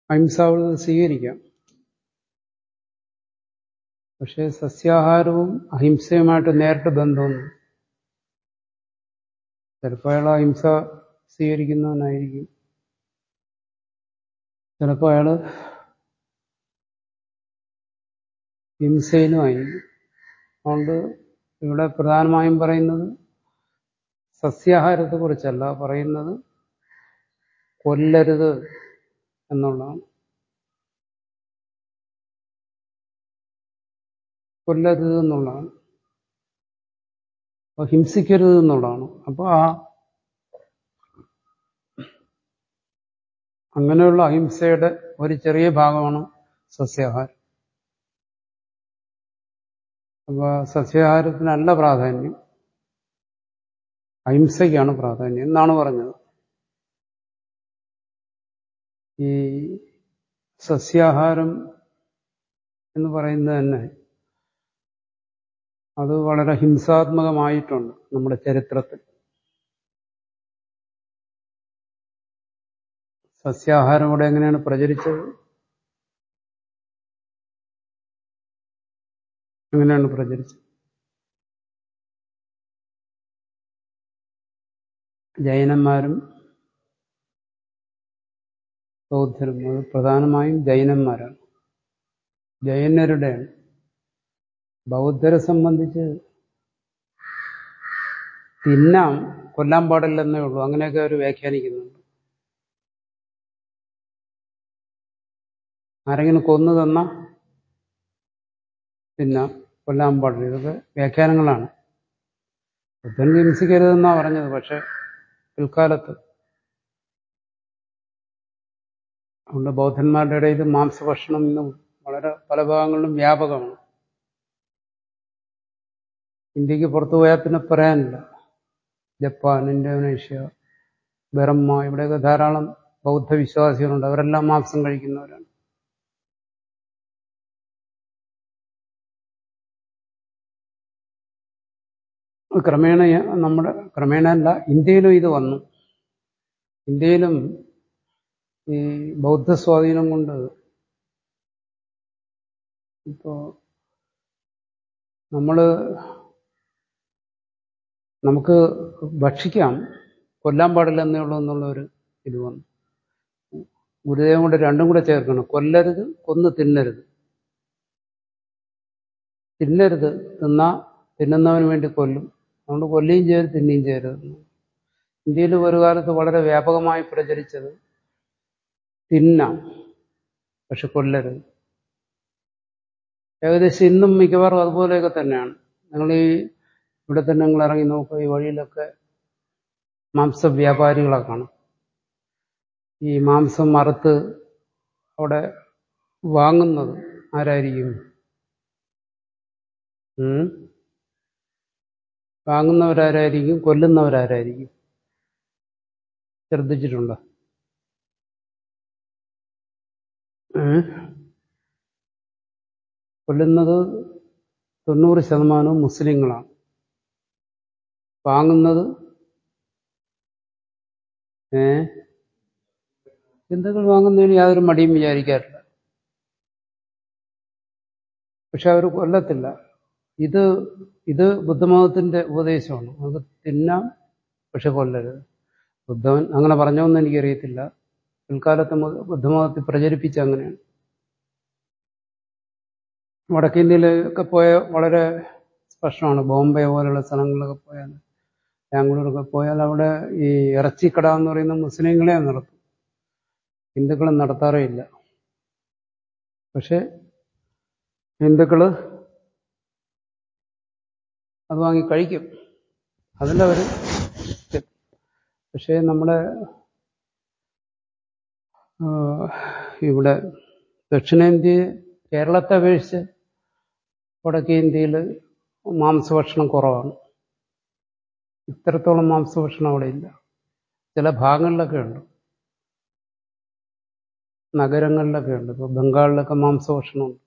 അഹിംസാവൃതം സ്വീകരിക്കാം പക്ഷേ സസ്യാഹാരവും അഹിംസയുമായിട്ട് നേരിട്ട് ബന്ധമൊന്നും ചിലപ്പോൾ അയാൾ അഹിംസ സ്വീകരിക്കുന്നവനായിരിക്കും ചിലപ്പോൾ അയാൾ ഹിംസയിലും ആയിരിക്കും അതുകൊണ്ട് ഇവിടെ പ്രധാനമായും പറയുന്നത് സസ്യാഹാരത്തെ കുറിച്ചല്ല പറയുന്നത് കൊല്ലരുത് എന്നുള്ളതാണ് കൊല്ലരുത് എന്നുള്ളതാണ് അപ്പോൾ ഹിംസിക്കരുത് എന്നുള്ളതാണ് അപ്പോൾ ആ അങ്ങനെയുള്ള അഹിംസയുടെ ഒരു ചെറിയ ഭാഗമാണ് സസ്യാഹാരം അപ്പോൾ സസ്യാഹാരത്തിനല്ല പ്രാധാന്യം അഹിംസയ്ക്കാണ് പ്രാധാന്യം എന്നാണ് പറഞ്ഞത് ഈ സസ്യാഹാരം എന്ന് പറയുന്നത് തന്നെ അത് വളരെ ഹിംസാത്മകമായിട്ടുണ്ട് നമ്മുടെ ചരിത്രത്തിൽ സസ്യാഹാരം ഇവിടെ എങ്ങനെയാണ് പ്രചരിച്ചത് എങ്ങനെയാണ് പ്രചരിച്ചത് ജൈനന്മാരും ബൗദ്ധരും അത് പ്രധാനമായും ജൈനന്മാരാണ് ജൈനരുടെയാണ് ബൗദ്ധരെ സംബന്ധിച്ച് തിന്നാം കൊല്ലാൻ പാടില്ലെന്നേ ഉള്ളൂ അങ്ങനെയൊക്കെ അവർ വ്യാഖ്യാനിക്കുന്നുണ്ട് ആരെങ്കിലും കൊന്നു തന്ന തിന്നാം കൊല്ലാൻ പാടില്ല ഇതൊക്കെ വ്യാഖ്യാനങ്ങളാണ് ബുദ്ധൻ ഹിംസിക്കരുതെന്നാ പറഞ്ഞത് പക്ഷെ പിൽക്കാലത്ത് അതുകൊണ്ട് ബൗദ്ധന്മാരുടെ ഇടയിൽ മാംസഭക്ഷണം ഇന്നും വളരെ പല ഭാഗങ്ങളിലും വ്യാപകമാണ് ഇന്ത്യക്ക് പുറത്തു പോയാൽ പിന്നെ പറയാനില്ല ജപ്പാൻ ഇന്തോനേഷ്യ ബർമ്മ ഇവിടെയൊക്കെ ധാരാളം ബൗദ്ധ വിശ്വാസികളുണ്ട് അവരെല്ലാം മാംസം കഴിക്കുന്നവരാണ് ക്രമേണ നമ്മുടെ ക്രമേണ അല്ല ഇന്ത്യയിലും ഇത് വന്നു ഇന്ത്യയിലും ഈ ബൗദ്ധ സ്വാധീനം കൊണ്ട് ഇപ്പോ നമ്മള് നമുക്ക് ഭക്ഷിക്കാം കൊല്ലാൻ പാടില്ല എന്നേ ഉള്ളൂ എന്നുള്ള ഒരു ഇത് വന്നു ഗുരുദേവൻ കൊണ്ട് രണ്ടും കൂടെ ചേർക്കണം കൊല്ലരുത് കൊന്ന് തിന്നരുത് തിന്നരുത് തിന്നാ തിന്നുന്നവന് വേണ്ടി കൊല്ലും അതുകൊണ്ട് കൊല്ലുകയും ചെയ്യരുത് തിന്നുകയും ചെയ്യരുത് ഇന്ത്യയിൽ ഒരു കാലത്ത് വളരെ വ്യാപകമായി പ്രചരിച്ചത് തിന്നാം പക്ഷെ കൊല്ലരുത് ഏകദേശം ഇന്നും മിക്കവാറും അതുപോലെയൊക്കെ തന്നെയാണ് നിങ്ങൾ ഈ ഇവിടെ തന്നെ നിങ്ങൾ ഇറങ്ങി നോക്കുക ഈ വഴിയിലൊക്കെ മാംസ വ്യാപാരികളെ കാണും ഈ മാംസം മറുത്ത് അവിടെ വാങ്ങുന്നത് ആരായിരിക്കും വാങ്ങുന്നവരാരായിരിക്കും കൊല്ലുന്നവരാരായിരിക്കും ശ്രദ്ധിച്ചിട്ടുണ്ടോ കൊല്ലുന്നത് തൊണ്ണൂറ് ശതമാനവും മുസ്ലിങ്ങളാണ് വാങ്ങുന്നത് ഏ ഹിന്ദുക്കൾ വാങ്ങുന്നതിന് യാതൊരു മടിയും വിചാരിക്കാറില്ല പക്ഷെ അവർ കൊല്ലത്തില്ല ഇത് ഇത് ബുദ്ധമതത്തിന്റെ ഉപദേശമാണ് നമുക്ക് തിന്നാം പക്ഷെ കൊല്ലരുത് ബുദ്ധവൻ അങ്ങനെ പറഞ്ഞോന്ന് എനിക്കറിയത്തില്ല പിൽക്കാലത്ത് ബുദ്ധമതത്തിൽ പ്രചരിപ്പിച്ച അങ്ങനെയാണ് വടക്കേന്ത്യയിലൊക്കെ പോയ വളരെ സ്പഷ്ടമാണ് ബോംബെ പോലുള്ള സ്ഥലങ്ങളിലൊക്കെ പോയാൽ ബാംഗ്ലൂരൊക്കെ പോയാൽ അവിടെ ഈ ഇറച്ചിക്കട എന്ന് പറയുന്ന മുസ്ലിങ്ങളെ നടത്തും ഹിന്ദുക്കൾ നടത്താറേയില്ല പക്ഷെ ഹിന്ദുക്കള് അത് വാങ്ങി കഴിക്കും അതിലവർ പക്ഷേ നമ്മുടെ ഇവിടെ ദക്ഷിണേന്ത്യ കേരളത്തെ അപേക്ഷിച്ച് വടക്കേ ഇന്ത്യയിൽ മാംസഭക്ഷണം കുറവാണ് ഇത്രത്തോളം മാംസഭക്ഷണം അവിടെ ഇല്ല ചില ഭാഗങ്ങളിലൊക്കെ ഉണ്ട് നഗരങ്ങളിലൊക്കെ ഉണ്ട് ഇപ്പോൾ ബംഗാളിലൊക്കെ മാംസഭക്ഷണമുണ്ട്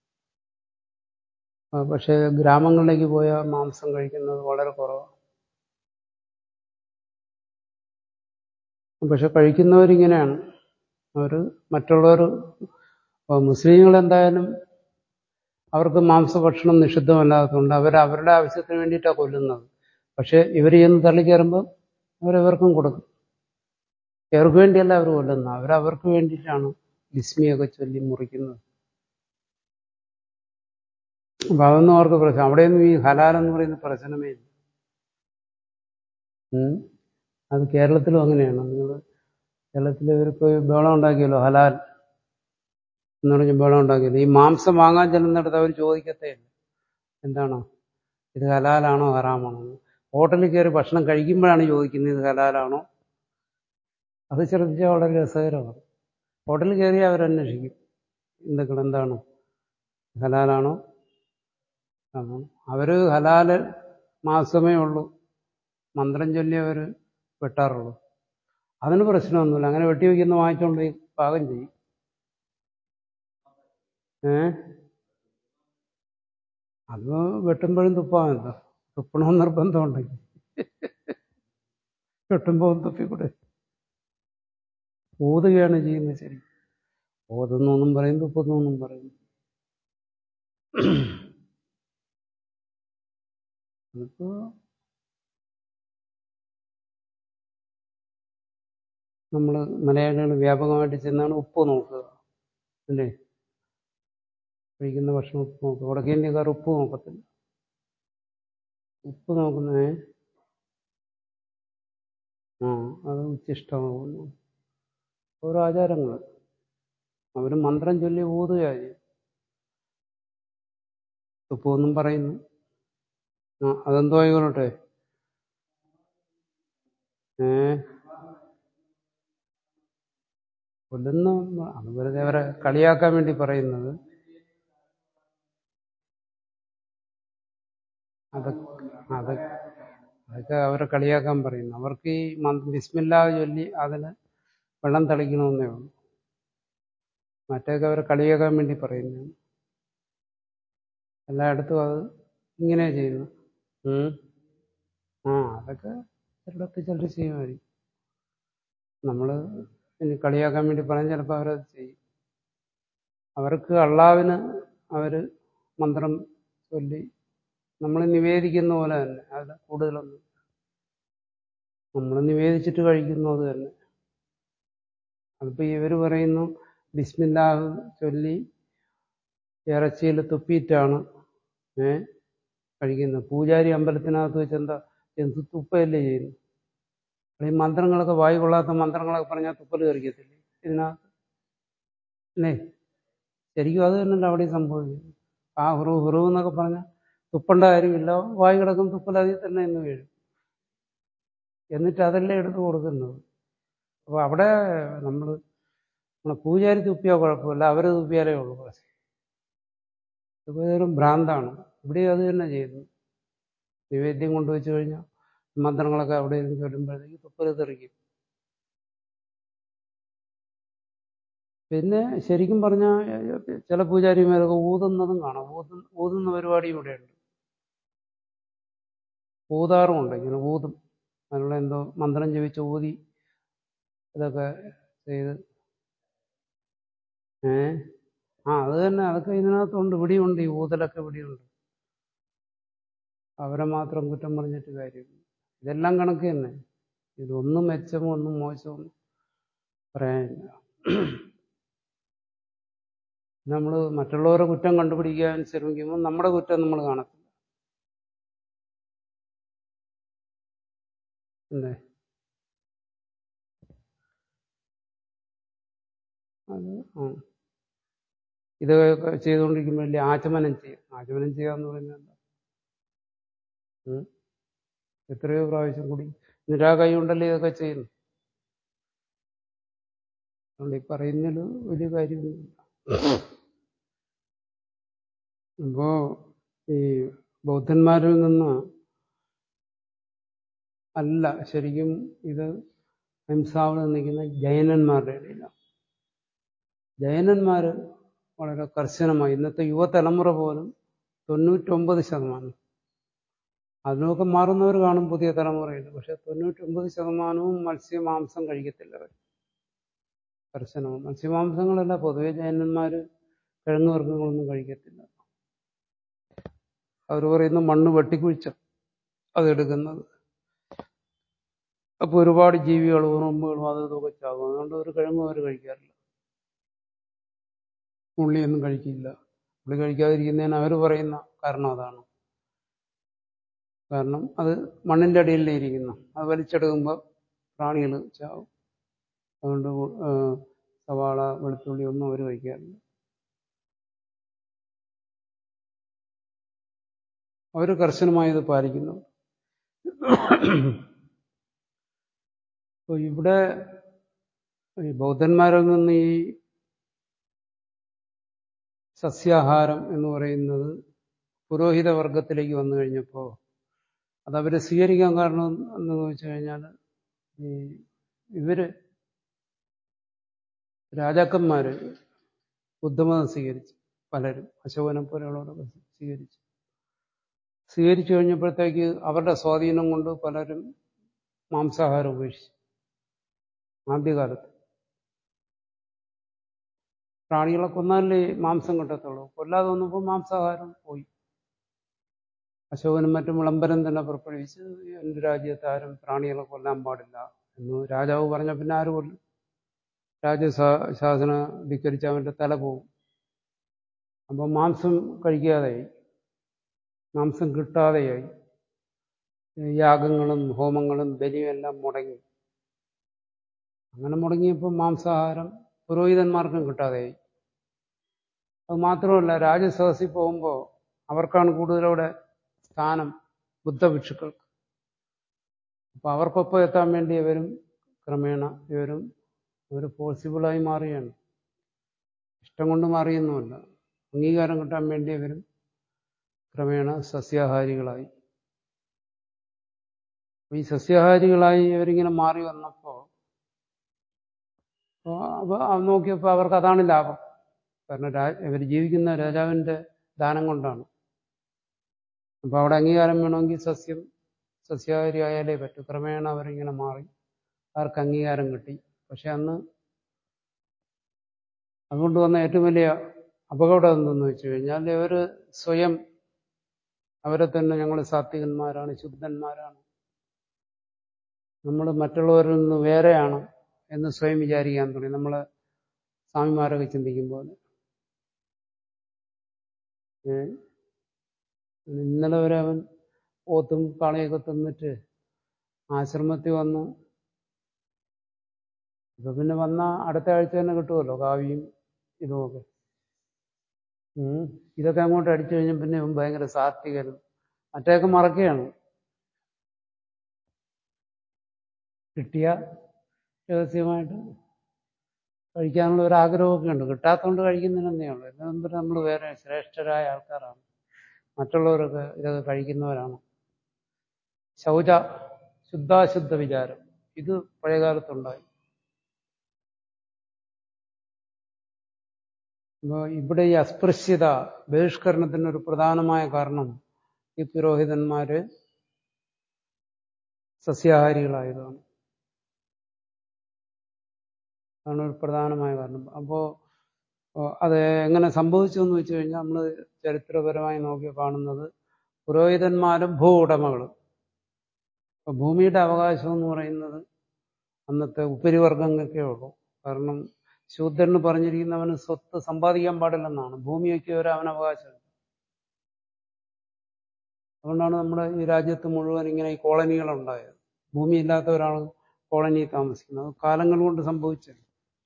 പക്ഷേ ഗ്രാമങ്ങളിലേക്ക് പോയാൽ മാംസം കഴിക്കുന്നത് വളരെ കുറവാണ് പക്ഷെ കഴിക്കുന്നവരിങ്ങനെയാണ് അവർ മറ്റുള്ളവർ മുസ്ലിങ്ങൾ എന്തായാലും അവർക്ക് മാംസഭക്ഷണം നിഷിദ്ധമല്ലാത്തതുകൊണ്ട് അവർ അവരുടെ ആവശ്യത്തിന് വേണ്ടിയിട്ടാണ് കൊല്ലുന്നത് പക്ഷെ ഇവർ ചെന്ന് തള്ളിക്കയറുമ്പോൾ അവരവർക്കും കൊടുക്കും ഇവർക്ക് വേണ്ടിയല്ല അവർ കൊല്ലുന്നത് അവരവർക്ക് വേണ്ടിയിട്ടാണ് ബിസ്മിയൊക്കെ ചൊല്ലി മുറിക്കുന്നത് അപ്പൊ അതൊന്നും അവർക്ക് പ്രശ്നം അവിടെയൊന്നും ഈ ഹലാൽ എന്ന് പറയുന്ന പ്രശ്നമേ ഇല്ല ഉം. അത് കേരളത്തിലും അങ്ങനെയാണ് നിങ്ങൾ കേരളത്തിൽ ഇവർക്ക് ബഹളം ഉണ്ടാക്കിയല്ലോ ഹലാൽ എന്ന് പറഞ്ഞ് ബഹളം ഉണ്ടാക്കിയല്ലോ ഈ മാംസം വാങ്ങാൻ ചെല്ലുന്നിടത്ത് അവർ ചോദിക്കത്തേ ഇല്ല എന്താണ് ഇത് ഹലാലാണോ ഹറാമാണോ എന്ന്. ഹോട്ടലിൽ കയറി ഭക്ഷണം കഴിക്കുമ്പോഴാണ് ചോദിക്കുന്നത് ഇത് ഹലാലാണോ അത് ശ്രദ്ധിച്ചാൽ വളരെ രസകരമാണ് ഹോട്ടലിൽ കയറി അവരന്വേഷിക്കും ഹിന്ദുക്കൾ എന്താണ് ഹലാലാണോ ആണോ അവര് ഹലാല് മാസമേ ഉള്ളൂ മന്ത്രം ചൊല്ലി അവർ വെട്ടാറുള്ളൂ അതിന് പ്രശ്നമൊന്നുമില്ല അങ്ങനെ വെട്ടി വയ്ക്കുന്ന വാങ്ങിച്ചുകൊണ്ട് പോയി പാകം ചെയ്യും ഏ അത് വെട്ടുമ്പോഴും തുപ്പാമെന്താ തുപ്പണമെന്ന് നിർബന്ധമുണ്ടെങ്കിൽ വെട്ടുമ്പോൾ തുപ്പിക്കൂടെ ഊതുകയാണ് ചെയ്യുന്നത് ശരി ഓതുന്നൊന്നും പറയും തുപ്പുന്നൊന്നും പറയും അതിപ്പോ നമ്മൾ മലയാളികൾ വ്യാപകമായിട്ട് ചെന്നാണ് ഉപ്പ് നോക്കുക അല്ലേ കഴിക്കുന്ന ഭക്ഷണം ഉപ്പ് നോക്കുക വടക്കേ ഇന്ത്യക്കാർ ഉപ്പ് നോക്കത്തില്ല ഉപ്പ് നോക്കുന്നേ ആ അത് ഉച്ചിഷ്ടമാകുന്നു ഓരോ ആചാരങ്ങൾ അവർ മന്ത്രം ചൊല്ലി ഊതുകയാ ചെയ്യും ഉപ്പൊന്നും പറയുന്നു ആ അതെന്തോ ആയിക്കൊള്ളട്ടെ ഏ കൊല്ലുന്ന അത് വെറുതെ അവരെ കളിയാക്കാൻ വേണ്ടി പറയുന്നത് അതൊക്കെ അതൊക്കെ അതൊക്കെ അവരെ കളിയാക്കാൻ പറയുന്നു അവർക്ക് ഈ മന്ത് ബിസ്മില്ലാതെ ചൊല്ലി അതിന് വെള്ളം തളിക്കണമെന്നേ ഉള്ളൂ മറ്റേതൊക്കെ അവരെ കളിയാക്കാൻ വേണ്ടി പറയുന്നു എല്ലായിടത്തും അത് ഇങ്ങനെ ചെയ്യുന്നു ഉം. ആ അതൊക്കെ ചിലടത്ത് ചിലർ ചെയ്യുമായിരിക്കും നമ്മള് ഇനി കളിയാക്കാൻ വേണ്ടി പറയാൻ ചിലപ്പോൾ അവരത് ചെയ്യും അവർക്ക് അള്ളാവിന് അവര് മന്ത്രം ചൊല്ലി നമ്മൾ നിവേദിക്കുന്ന പോലെ തന്നെ അതിൽ കൂടുതലൊന്നും നമ്മൾ നിവേദിച്ചിട്ട് കഴിക്കുന്നു അത് തന്നെ അതിപ്പോ ഇവര് പറയുന്നു ബിസ്മില്ലാഹ് ചൊല്ലി ഇറച്ചിയിൽ തുപ്പിയിട്ടാണ് ഏ കഴിക്കുന്നത് പൂജാരി അമ്പലത്തിനകത്ത് വെച്ച് എന്താ എന്ത് തുപ്പയല്ലേ ചെയ്യുന്നു ഈ മന്ത്രങ്ങളൊക്കെ വായു കൊള്ളാത്ത മന്ത്രങ്ങളൊക്കെ പറഞ്ഞാൽ തുപ്പൽ കറിക്കത്തില്ലേ ഇതിനകത്ത് അല്ലേ ശരിക്കും അത് തന്നെയല്ല അവിടെ സംഭവിക്കുന്നത് ആ ഹുറു ഹുറു എന്നൊക്കെ പറഞ്ഞാൽ തുപ്പേണ്ട കാര്യമില്ല വായു കിടക്കും തുപ്പൽ അതിൽ തന്നെ എന്ന് വീഴും എന്നിട്ട് അതല്ലേ എടുത്ത് കൊടുക്കുന്നത് അപ്പൊ അവിടെ നമ്മൾ നമ്മളെ പൂജാരി തുപ്പിയാൽ കുഴപ്പമില്ല അവര് തുപ്പിയാലേ ഉള്ളൂ പ്രശ്നം ഇത് വെറും ഭ്രാന്താണ് ഇവിടെ അത് തന്നെ ചെയ്യുന്നു നിവേദ്യം കൊണ്ടുവച്ചു കഴിഞ്ഞാൽ മന്ത്രങ്ങളൊക്കെ അവിടെ ഇരുന്ന് ചൊല്ലുമ്പോഴത്തേക്ക് തുപ്പൽ തെറിക്കും പിന്നെ ശരിക്കും പറഞ്ഞാൽ ചില പൂജാരിമാരൊക്കെ ഊതുന്നതും കാണാം ഊതുന്ന ഊതുന്ന പരിപാടിയും ഇവിടെയുണ്ട് ഊതാറുമുണ്ട് ഇങ്ങനെ ഊതും അതിനുള്ള എന്തോ മന്ത്രം ജപിച്ച് ഊതി ഇതൊക്കെ ചെയ്ത് ഏ ആ അത് തന്നെ അതൊക്കെ ഇതിനകത്തുണ്ട് ഇവിടെയുണ്ട് ഈ ഊതലൊക്കെ ഇവിടെയുണ്ട് അവരെ മാത്രം കുറ്റം പറഞ്ഞിട്ട് കാര്യമില്ല ഇതെല്ലാം കണക്ക് തന്നെ ഇതൊന്നും മെച്ചമോ ഒന്നും മോശമോ ഒന്നും പറയാനില്ല നമ്മൾ മറ്റുള്ളവരെ കുറ്റം കണ്ടുപിടിക്കാൻ ശ്രമിക്കുമ്പോൾ നമ്മുടെ കുറ്റം നമ്മൾ കാണത്തില്ല അല്ലേ അത് ആ ഇത് ചെയ്തുകൊണ്ടിരിക്കുമ്പോൾ വലിയ ആചമനം ചെയ്യും ആചമനം ചെയ്യാന്ന് പറഞ്ഞാൽ എന്താ ഉം? എത്രയോ പ്രാവശ്യം കൂടി നിരാകൈ കൊണ്ടല്ലേ ഇതൊക്കെ ചെയ്യുന്നു അതുകൊണ്ട് ഈ പറയുന്നതിൽ വലിയ കാര്യമൊന്നുമില്ല അപ്പോ ഈ ബൗദ്ധന്മാരിൽ നിന്ന് അല്ല ശരിക്കും ഇത് ഹിംസാവിൽ നിൽക്കുന്ന ജൈനന്മാരുടെ ഇടയിലാണ് ജൈനന്മാര് വളരെ കർശനമായി ഇന്നത്തെ യുവതലമുറ പോലും തൊണ്ണൂറ്റൊമ്പത് ശതമാനം അതിനൊക്കെ മാറുന്നവർ കാണും പുതിയ തലമുറയിൽ പക്ഷെ തൊണ്ണൂറ്റൊമ്പത് ശതമാനവും മത്സ്യമാംസം കഴിക്കത്തില്ല അവർ കർശനമാണ് മത്സ്യമാംസങ്ങളല്ല പൊതുവെ ജൈനന്മാർ കിഴങ്ങ് വർഗ്ഗങ്ങളൊന്നും കഴിക്കത്തില്ല അവർ പറയുന്ന മണ്ണ് വെട്ടിക്കുഴിച്ച അതെടുക്കുന്നത് അപ്പോൾ ഒരുപാട് ജീവികൾ ഉറുമ്പുകളും അത് ഇതൊക്കെ ചാകും അതുകൊണ്ട് ഒരു കിഴങ്ങും അവർ കഴിക്കാറില്ല ഉള്ളിയൊന്നും കഴിക്കില്ല ഉള്ളി കഴിക്കാതിരിക്കുന്നതിന് അവർ പറയുന്ന കാരണം അതാണ് കാരണം അത് മണ്ണിന്റെ അടിയിലേ ഇരിക്കുന്നു അത് വലിച്ചെടുക്കുമ്പോൾ പ്രാണികൾ ചാവും അതുകൊണ്ട് സവാള വെളുത്തുള്ളി ഒന്നും അവർ കഴിക്കാറില്ല അവർ കർശനമായി ഇത് പാലിക്കുന്നു അപ്പോൾ ഇവിടെ ഈ ബൗദ്ധന്മാരിൽ നിന്ന് ഈ സസ്യാഹാരം എന്ന് പറയുന്നത് പുരോഹിത വർഗത്തിലേക്ക് വന്നു കഴിഞ്ഞപ്പോൾ അതവരെ സ്വീകരിക്കാൻ കാരണം എന്ന് വെച്ച് കഴിഞ്ഞാൽ ഈ ഇവര് രാജാക്കന്മാര് ബുദ്ധമതം സ്വീകരിച്ചു പലരും അശോകനെ പോലെയുള്ളവരൊക്കെ സ്വീകരിച്ചു സ്വീകരിച്ചു കഴിഞ്ഞപ്പോഴത്തേക്ക് അവരുടെ സ്വാധീനം കൊണ്ട് പലരും മാംസാഹാരം ഉപേക്ഷിച്ചു ആദ്യകാലത്ത് പ്രാണികളെ കൊന്നാലേ മാംസം കിട്ടത്തുള്ളൂ കൊല്ലാതെ വന്നപ്പോൾ മാംസാഹാരം പോയി അശോകനും മറ്റും വിളംബരം തന്നെ പുറപ്പെടുവിച്ച് എൻ്റെ രാജ്യത്ത് ആരും പ്രാണികളെ കൊല്ലാൻ പാടില്ല എന്ന് രാജാവ് പറഞ്ഞ പിന്നെ ആര് കൊല്ലും രാജശാസന ധിക്കരിച്ച് അവൻ്റെ തല പോകും അപ്പം മാംസം കഴിക്കാതെയായി മാംസം കിട്ടാതെയായി യാഗങ്ങളും ഹോമങ്ങളും ബലിയും എല്ലാം മുടങ്ങി അങ്ങനെ മുടങ്ങിയപ്പോൾ മാംസാഹാരം പുരോഹിതന്മാർക്കും കിട്ടാതെയായി അത് മാത്രമല്ല രാജസദസ്സിൽ പോകുമ്പോൾ അവർക്കാണ് കൂടുതലവിടെ സ്ഥാനം ബുദ്ധഭിക്ഷുക്കൾക്ക് അപ്പോൾ അവർക്കൊപ്പം എത്താൻ വേണ്ടി ഇവരും ക്രമേണ ഇവരും ഒരു പോസിബിളായി മാറുകയാണ് ഇഷ്ടം കൊണ്ട് മാറിയൊന്നുമല്ല അംഗീകാരം കിട്ടാൻ വേണ്ടി ഇവരും ക്രമേണ സസ്യാഹാരികളായി ഈ സസ്യാഹാരികളായി ഇവരിങ്ങനെ മാറി വന്നപ്പോൾ അപ്പോൾ നോക്കിയപ്പോൾ അവർക്ക് അതാണ് ലാഭം കാരണം രാ ഇവർ ജീവിക്കുന്ന രാജാവിൻ്റെ ദാനം കൊണ്ടാണ് അപ്പോൾ അവിടെ അംഗീകാരം വേണമെങ്കിൽ സസ്യം സസ്യാഹാരി ആയാലേ പറ്റൂ ക്രമേണ അവരിങ്ങനെ മാറി അവർക്ക് അംഗീകാരം കിട്ടി പക്ഷെ അന്ന് അതുകൊണ്ട് വന്ന ഏറ്റവും വലിയ അപകടം എന്തെന്ന് വെച്ച് കഴിഞ്ഞാൽ ഇവർ സ്വയം അവരെ തന്നെ ഞങ്ങൾ സാത്വികന്മാരാണ് ശുദ്ധന്മാരാണ് നമ്മൾ മറ്റുള്ളവരിൽ നിന്ന് വേറെയാണ് എന്ന് സ്വയം വിചാരിക്കാൻ തുടങ്ങി നമ്മൾ സ്വാമിമാരൊക്കെ ചിന്തിക്കുമ്പോൾ ഇന്നലെ വരെ അവൻ പോത്തും കാളയൊക്കെ തിന്നിട്ട് ആശ്രമത്തിൽ വന്നു ഇപ്പൊ പിന്നെ വന്ന അടുത്ത ആഴ്ച തന്നെ കിട്ടുമല്ലോ കാവിയും ഇതുമൊക്കെ ഇതൊക്കെ അങ്ങോട്ട് അടിച്ചു കഴിഞ്ഞാൽ പിന്നെ ഇവൻ ഭയങ്കര സാത്വികനും മറ്റേയൊക്കെ മറക്കുകയാണ് കിട്ടിയ രഹസ്യമായിട്ട് കഴിക്കാനുള്ള ഒരു ആഗ്രഹമൊക്കെ ഉണ്ട് കിട്ടാത്തതുകൊണ്ട് കഴിക്കുന്നില്ലെന്നേ ഉള്ളൂ എന്നു നമ്മൾ വേറെ ശ്രേഷ്ഠരായ ആൾക്കാരാണ് മറ്റുള്ളവരൊക്കെ ഇതൊക്കെ കഴിക്കുന്നവരാണ് ശൗച ശുദ്ധാശുദ്ധ വിചാരം ഇത് പഴയകാലത്തുണ്ടായി അപ്പോൾ ഇവിടെ ഈ അസ്പൃശ്യത ബഹിഷ്കരണത്തിന് ഒരു പ്രധാനമായ കാരണം ഈ പുരോഹിതന്മാര് സസ്യാഹാരികളായതാണ് അതാണ് ഒരു പ്രധാനമായ കാരണം അപ്പോൾ അത് എങ്ങനെ സംഭവിച്ചു എന്ന് വെച്ച് കഴിഞ്ഞാൽ നമ്മൾ ചരിത്രപരമായി നോക്കി കാണുന്നത് പുരോഹിതന്മാരും ഭൂ ഉടമകളും അപ്പോൾ ഭൂമിയുടെ അവകാശം എന്ന് പറയുന്നത് അന്നത്തെ ഉപരിവർഗങ്ങൾക്കേ ഉള്ളൂ കാരണം ശൂദ്രന് പറഞ്ഞിരിക്കുന്നവന് സ്വത്ത് സമ്പാദിക്കാൻ പാടില്ലെന്നാണ് ഭൂമിയൊക്കെ ഒരു അവൻ അവകാശം അതുകൊണ്ടാണ് നമ്മുടെ ഈ രാജ്യത്ത് മുഴുവൻ ഇങ്ങനെ ഈ കോളനികളുണ്ടായത് ഭൂമി ഇല്ലാത്ത ഒരാൾ കോളനിയിൽ താമസിക്കുന്നത് കാലങ്ങൾ കൊണ്ട് സംഭവിച്ചത്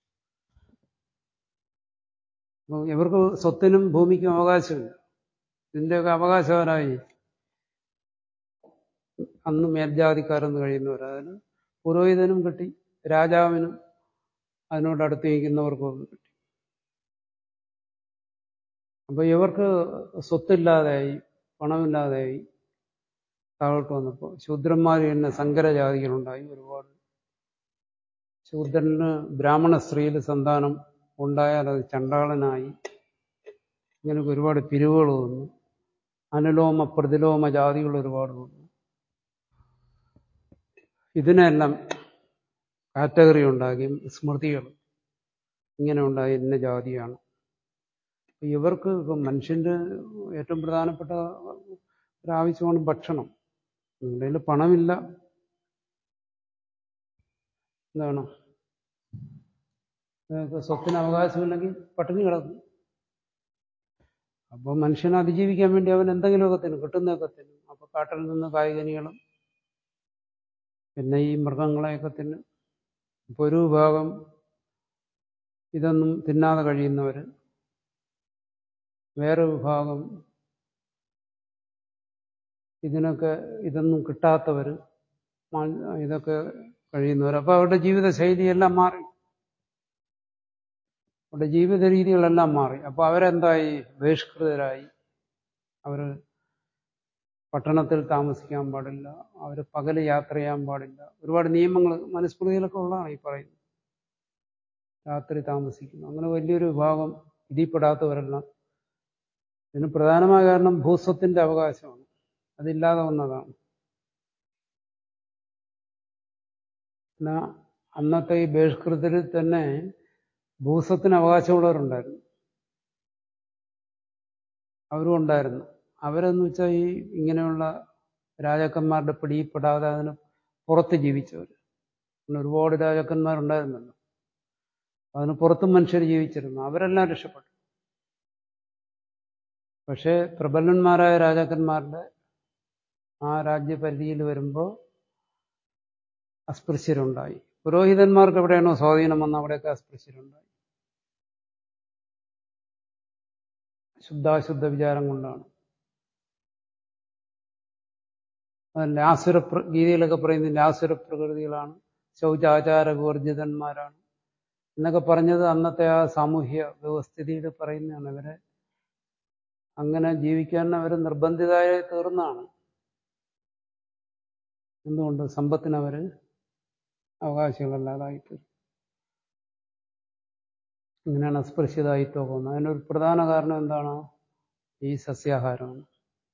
ഇവർക്ക് സ്വത്തിനും ഭൂമിക്കും അവകാശമില്ല ഇതിൻ്റെയൊക്കെ അവകാശവരായി അന്ന് മേൽജാതിക്കാരെന്ന് കഴിയുന്നവർ അതിന് പുരോഹിതനും കിട്ടി രാജാവിനും അതിനോട് അടുത്ത് നിൽക്കുന്നവർക്കും കിട്ടി അപ്പൊ ഇവർക്ക് സ്വത്തില്ലാതെയായി പണമില്ലാതെയായി താഴോട്ട് വന്നപ്പോൾ ശൂദ്രന്മാർ തന്നെ സങ്കരജാതികളുണ്ടായി ഒരുപാട് ശൂദ്രന് ബ്രാഹ്മണ സ്ത്രീയിൽ സന്താനം ഉണ്ടായാൽ അത് ചണ്ടാളനായി ഇങ്ങനെയൊക്കെ ഒരുപാട് പിരിവുകൾ വന്നു അനുലോമ പ്രതിലോമ ജാതികൾ ഒരുപാട് വന്നു ഇതിനെല്ലാം കാറ്റഗറി ഉണ്ടാക്കി സ്മൃതികൾ ഇങ്ങനെ ഉണ്ടായി ഇന്ന ജാതിയാണ് ഇവർക്ക് ഇപ്പം മനുഷ്യന്റെ ഏറ്റവും പ്രധാനപ്പെട്ട ഒരാവശ്യമാണ് ഭക്ഷണം നിങ്ങളുടെ കയ്യിൽ പണമില്ല എന്താണ് നിങ്ങൾക്ക് സ്വത്തിന് അവകാശമില്ലെങ്കിൽ പട്ടിണി കിടക്കും അപ്പോൾ മനുഷ്യനെ അതിജീവിക്കാൻ വേണ്ടി അവൻ എന്തെങ്കിലുമൊക്കെ തിന്നും കിട്ടുന്നതൊക്കെ തിന്നും അപ്പോൾ കാട്ടിൽ നിന്ന് കായികനികളും പിന്നെ ഈ മൃഗങ്ങളെയൊക്കെ തിന്നും ഇപ്പോൾ ഒരു വിഭാഗം ഇതൊന്നും തിന്നാതെ കഴിയുന്നവർ വേറെ വിഭാഗം ഇതിനൊക്കെ ഇതൊന്നും കിട്ടാത്തവർ ഇതൊക്കെ കഴിയുന്നവർ അപ്പോൾ അവരുടെ ജീവിത ശൈലിയെല്ലാം മാറി അവരുടെ ജീവിത രീതികളെല്ലാം മാറി അപ്പോൾ അവരെന്തായി ബഹിഷ്കൃതരായി അവർ പട്ടണത്തിൽ താമസിക്കാൻ പാടില്ല അവർ പകല് യാത്ര ചെയ്യാൻ പാടില്ല ഒരുപാട് നിയമങ്ങൾ മനുസ്മൃതിയിലൊക്കെ ഉള്ളതാണ് ഈ പറയുന്നത് രാത്രി താമസിക്കുന്നു അങ്ങനെ വലിയൊരു വിഭാഗം ഇതിൽപ്പെടാത്തവരെല്ലാം ഇതിന് പ്രധാനമായ കാരണം ഭൂസ്വത്തിന്റെ അവകാശമാണ് അതില്ലാതെ വന്നതാണ് എന്നാ അന്നത്തെ ഈ ബഹിഷ്കൃതരിൽ തന്നെ ഭൂസ്വത്തിന് അവകാശമുള്ളവരുണ്ടായിരുന്നു അവരും ഉണ്ടായിരുന്നു അവരെന്ന് വെച്ചാൽ ഈ ഇങ്ങനെയുള്ള രാജാക്കന്മാരുടെ പിടിയിൽപ്പെടാതെ അതിന് പുറത്ത് ജീവിച്ചവർ പിന്നെ ഒരുപാട് രാജാക്കന്മാരുണ്ടായിരുന്നല്ലോ അതിന് പുറത്തും മനുഷ്യർ ജീവിച്ചിരുന്നു അവരെല്ലാം രക്ഷപ്പെട്ടു പക്ഷേ പ്രബലന്മാരായ രാജാക്കന്മാരുടെ ആ രാജ്യപരിധിയിൽ വരുമ്പോൾ അസ്പൃശ്യരുണ്ടായി പുരോഹിതന്മാർക്ക് എവിടെയാണോ സ്വാധീനം വന്ന അവിടെയൊക്കെ അസ്പൃശ്യരുണ്ടായി ശുദ്ധാശുദ്ധ വിചാരം കൊണ്ടാണ് അതല്ല ആസുര ഗീതയിലൊക്കെ പറയുന്നത് ആസുര പ്രകൃതികളാണ് ശൗചാചാര വിവർജിതന്മാരാണ് എന്നൊക്കെ പറഞ്ഞത് അന്നത്തെ ആ സാമൂഹ്യ വ്യവസ്ഥിതിയിൽ പറയുന്നതാണ് ഇവരെ അങ്ങനെ ജീവിക്കാൻ അവർ നിർബന്ധിതരായി തീർന്നാണ് എന്തുകൊണ്ട് സമ്പത്തിന് അവർ അവകാശികളല്ലാതായിത്തീരും ഇങ്ങനെയാണ് അസ്പൃശ്യതായിത്വം പോകുന്നത് അതിനൊരു പ്രധാന കാരണം എന്താണ് ഈ സസ്യാഹാരമാണ്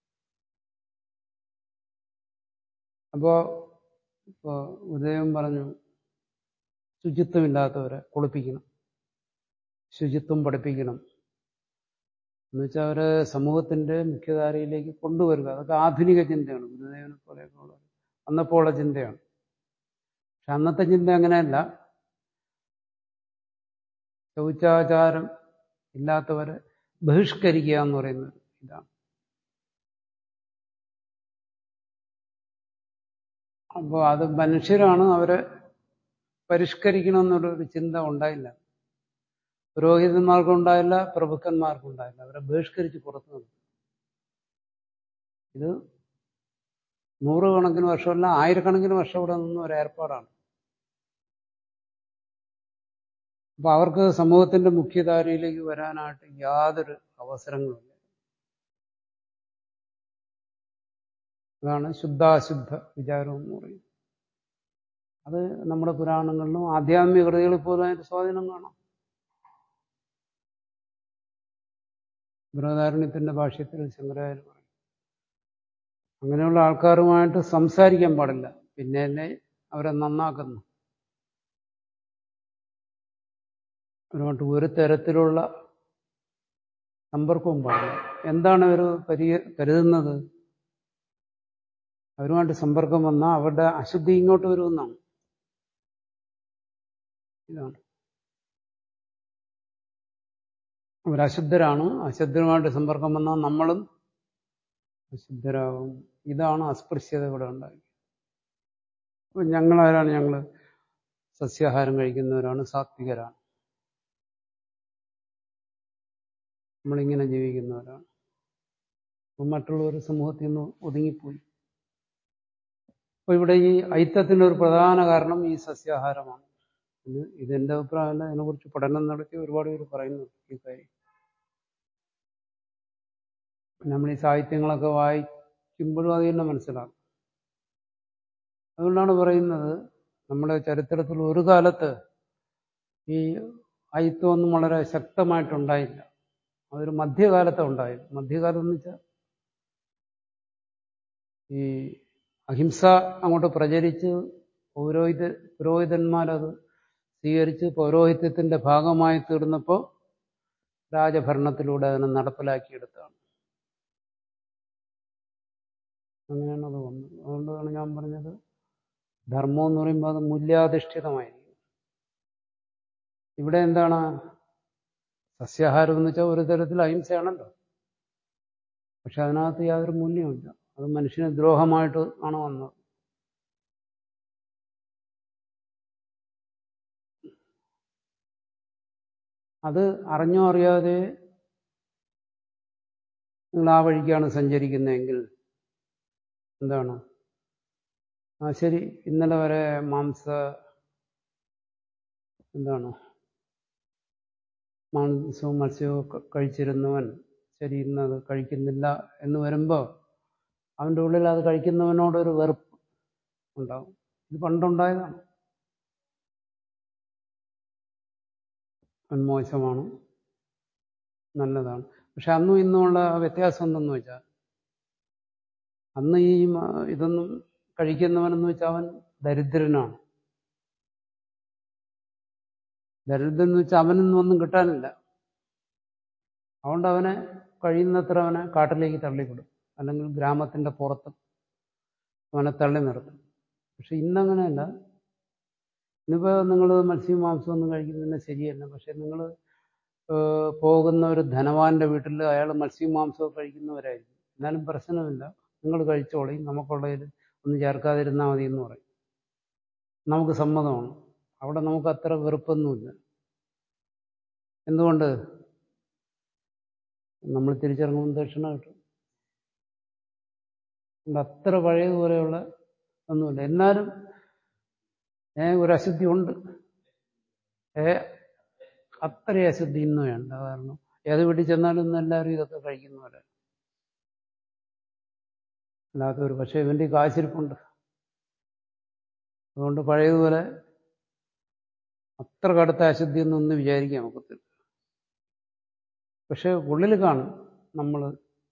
അപ്പോ ഇപ്പോ ഉദയം പറഞ്ഞു ശുചിത്വമില്ലാത്തവരെ കുളിപ്പിക്കണം ശുചിത്വം പഠിപ്പിക്കണം എന്നുവെച്ചാൽ അവരെ സമൂഹത്തിന്റെ മുഖ്യധാരയിലേക്ക് കൊണ്ടുവരിക അതൊക്കെ ആധുനിക ചിന്തയാണ് ഗുരുദേവനെ പോലെയൊക്കെ ഉള്ളത് അന്നപ്പോഴുള്ള ചിന്തയാണ് പക്ഷെ അന്നത്തെ ചിന്ത അങ്ങനെയല്ല ശൗചാചാരം ഇല്ലാത്തവരെ ബഹിഷ്കരിക്കുക എന്ന് പറയുന്നത് ഇതാണ് അപ്പോൾ അത് മനുഷ്യരാണ് അവരെ പരിഷ്കരിക്കണമെന്നുള്ളൊരു ചിന്ത ഉണ്ടായില്ല പുരോഹിതന്മാർക്കുണ്ടായില്ല പ്രഭുക്കന്മാർക്കുണ്ടായില്ല അവരെ ബഹിഷ്കരിച്ച് പുറത്തു നിന്നു ഇത് നൂറുകണക്കിന് വർഷമല്ല ആയിരക്കണക്കിന് വർഷം ഇവിടെ നിന്ന ഒരു ഏർപ്പാടാണ് അപ്പൊ അവർക്ക് സമൂഹത്തിന്റെ മുഖ്യധാരയിലേക്ക് വരാനായിട്ട് യാതൊരു അവസരങ്ങളുമില്ല അതാണ് ശുദ്ധാശുദ്ധ വിചാരം എന്ന് പറയുന്നത് അത് നമ്മുടെ പുരാണങ്ങളിലും ആധ്യാത്മിക കൃതികളിൽ പോലും അതിന്റെ സ്വാധീനം കാണാം ബൃഹദാരണ്യത്തിന്റെ ഭാഷ്യത്തിൽ ശങ്കരാചാര്യ പറയും അങ്ങനെയുള്ള ആൾക്കാരുമായിട്ട് സംസാരിക്കാൻ പാടില്ല പിന്നെ തന്നെ അവരെ നന്നാക്കുന്നു അവരുമായിട്ട് ഒരു തരത്തിലുള്ള സമ്പർക്കവും പാടില്ല എന്താണ് അവർ പരി കരുതുന്നത് അവരുമായിട്ട് സമ്പർക്കം വന്നാൽ അവരുടെ അശുദ്ധി ഇങ്ങോട്ട് വരുമെന്നാണ് ഇതാണ് അവരശുദ്ധരാണ് അശുദ്ധരുമായിട്ട് സമ്പർക്കം വന്നാൽ നമ്മളും അശുദ്ധരാകും ഇതാണ് അസ്പൃശ്യത ഇവിടെ ഉണ്ടായി അപ്പൊ ഞങ്ങളാരാണ് ഞങ്ങൾ സസ്യാഹാരം കഴിക്കുന്നവരാണ് സാത്വികരാണ് നമ്മളിങ്ങനെ ജീവിക്കുന്നവരാണ് അപ്പം മറ്റുള്ളവർ സമൂഹത്തിൽ നിന്ന് ഒതുങ്ങിപ്പോയി അപ്പൊ ഇവിടെ ഈ ഐത്തത്തിന്റെ ഒരു പ്രധാന കാരണം ഈ സസ്യാഹാരമാണ് ഇത് ഇതെന്റെ അഭിപ്രായമല്ല ഇതിനെക്കുറിച്ച് പഠനം നടത്തി ഒരുപാട് പേര് പറയുന്നു ഈ കാര്യം നമ്മൾ ഈ സാഹിത്യങ്ങളൊക്കെ വായിക്കുമ്പോഴും അത് തന്നെ മനസ്സിലാക്കും അതുകൊണ്ടാണ് പറയുന്നത് നമ്മുടെ ചരിത്രത്തിൽ ഒരു കാലത്ത് ഈ അയിത്വമൊന്നും വളരെ ശക്തമായിട്ടുണ്ടായില്ല അതൊരു മധ്യകാലത്ത് ഉണ്ടായത് മധ്യകാലം എന്ന് വെച്ചാൽ ഈ അഹിംസ അങ്ങോട്ട് പ്രചരിച്ച് പുരോഹിത പുരോഹിതന്മാരത് സ്വീകരിച്ച് പൗരോഹിത്യത്തിന്റെ ഭാഗമായി തീർന്നപ്പോൾ രാജഭരണത്തിലൂടെ അതിനെ നടപ്പിലാക്കിയെടുത്താണ് അങ്ങനെയാണ് അത് വന്നത് അതുകൊണ്ടാണ് ഞാൻ പറഞ്ഞത് ധർമ്മം എന്ന് പറയുമ്പോൾ അത് മൂല്യാധിഷ്ഠിതമായിരിക്കും ഇവിടെ എന്താണ് സസ്യാഹാരം എന്ന് വെച്ചാൽ ഒരു തരത്തിൽ അഹിംസയാണല്ലോ പക്ഷെ അതിനകത്ത് യാതൊരു മൂല്യമില്ല അത് മനുഷ്യന് ദ്രോഹമായിട്ട് ആണ് വന്നത് അത് അറിഞ്ഞോ അറിയാതെ നിങ്ങൾ ആ വഴിക്കാണ് സഞ്ചരിക്കുന്നതെങ്കിൽ എന്താണ് ആ ശരി ഇന്നലെ വരെ മാംസ എന്താണ് മാംസവും മത്സ്യവും ഒക്കെ കഴിച്ചിരുന്നവൻ ശരി ഇന്നത് കഴിക്കുന്നില്ല എന്ന് വരുമ്പോൾ അവൻ്റെ ഉള്ളിൽ അത് കഴിക്കുന്നവനോടൊരു വെറുപ്പ് ഉണ്ടാവും ഇത് പണ്ടുണ്ടായതാണ് അവൻ മോശമാണ് നല്ലതാണ് പക്ഷെ അന്നും ഇന്നുമുള്ള വ്യത്യാസം എന്തെന്ന് വെച്ചാൽ അന്ന് ഈ മ- ഇതൊന്നും കഴിക്കുന്നവനെന്ന് വെച്ചാൽ അവൻ ദരിദ്രനാണ് ദരിദ്രൻ എന്ന് വെച്ചാൽ അവനൊന്നും ഒന്നും കിട്ടാനില്ല അതുകൊണ്ട് അവനെ കഴിയുന്നത്ര അവനെ കാട്ടിലേക്ക് തള്ളിവിടും അല്ലെങ്കിൽ ഗ്രാമത്തിന്റെ പുറത്ത് അവനെ തള്ളി നിർത്തും പക്ഷെ ഇന്നങ്ങനെയല്ല ഇന്നിപ്പോൾ നിങ്ങൾ മത്സ്യവും മാംസവും ഒന്നും കഴിക്കുന്നതിന് ശരിയല്ല പക്ഷെ നിങ്ങൾ പോകുന്ന ഒരു ധനവാന്റെ വീട്ടിൽ അയാൾ മത്സ്യവും മാംസവും കഴിക്കുന്നവരായിരിക്കും എന്നാലും പ്രശ്നമില്ല നിങ്ങൾ കഴിച്ചോളി നമുക്കുള്ളതിൽ ഒന്നും ചേർക്കാതിരുന്നാൽ മതി എന്ന് പറയും നമുക്ക് സമ്മതമാണ് അവിടെ നമുക്ക് അത്ര വെറുപ്പൊന്നുമില്ല എന്തുകൊണ്ട് നമ്മൾ തിരിച്ചിറങ്ങുമ്പോൾ ദക്ഷിണ കിട്ടും അതുകൊണ്ട് അത്ര പഴയതുപോലെയുള്ള ഒന്നുമില്ല എന്നാലും ഏ ഒരു അശുദ്ധി ഉണ്ട് ഏ അത്ര അശുദ്ധി ഇന്ന് വേണ്ട കാരണം ഏത് വീട്ടിൽ ചെന്നാലും ഇന്ന് എല്ലാവരും ഇതൊക്കെ കഴിക്കുന്നവരാണ് അല്ലാത്തവർ പക്ഷെ ഇവൻ്റെ ഈ കാശിരിപ്പുണ്ട് അതുകൊണ്ട് പഴയതുപോലെ അത്ര കടുത്ത അശുദ്ധിയൊന്നും ഒന്ന് വിചാരിക്കാൻ ഒക്കത്തില്ല പക്ഷെ ഉള്ളിൽ കാണും നമ്മൾ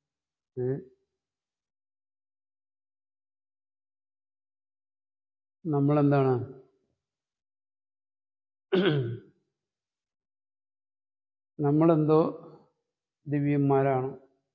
നമ്മളെന്താണ് നമ്മളെന്തോ ദിവ്യന്മാരാണ്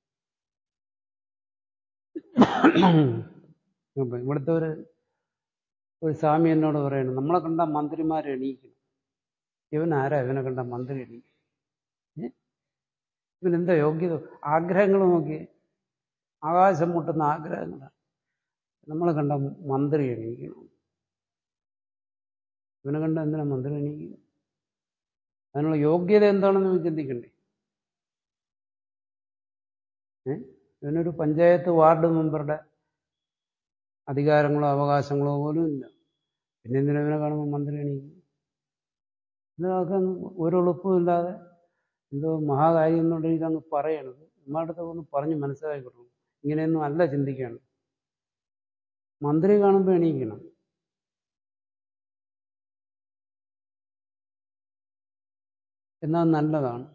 അപ്പൊ ഇവിടുത്തെ ഒരു ഒരു സ്വാമി എന്നോട് പറയണം നമ്മളെ കണ്ട മന്ത്രിമാരെ എണീക്കണം ഇവൻ ആരാ ഇവനെ കണ്ട മന്ത്രി എണീക്കും ഏ? ഇവനെന്താ യോഗ്യത ആഗ്രഹങ്ങൾ നോക്കി ആകാശം മുട്ടുന്ന ആഗ്രഹങ്ങളാണ് നമ്മളെ കണ്ട മന്ത്രി എണീക്കണം ഇവനെ കണ്ട എന്തിനാ മന്ത്രി എണീക്കണം അതിനുള്ള യോഗ്യത എന്താണെന്ന് ചിന്തിക്കണ്ടേ ഏ ഇവനൊരു പഞ്ചായത്ത് വാർഡ് മെമ്പറുടെ അധികാരങ്ങളോ അവകാശങ്ങളോ പോലും ഇല്ല പിന്നെ എന്തിനാ ഇവനെ കാണുമ്പോൾ മന്ത്രി എണീക്കും ഇതിനൊക്കെ ഒരു എളുപ്പവും ഇല്ലാതെ എന്തോ മഹാകാര്യം എന്നുള്ള രീതിയിൽ അങ്ങ് പറയണത് നമ്മുടെ അടുത്ത് ഒന്ന് പറഞ്ഞ് മനസ്സിലാക്കി കൊടുക്കണം ഇങ്ങനെയൊന്നും അല്ല ചിന്തിക്കുകയാണ് മന്ത്രി കാണുമ്പോൾ എണീക്കണം എന്നാൽ നല്ലതാണ്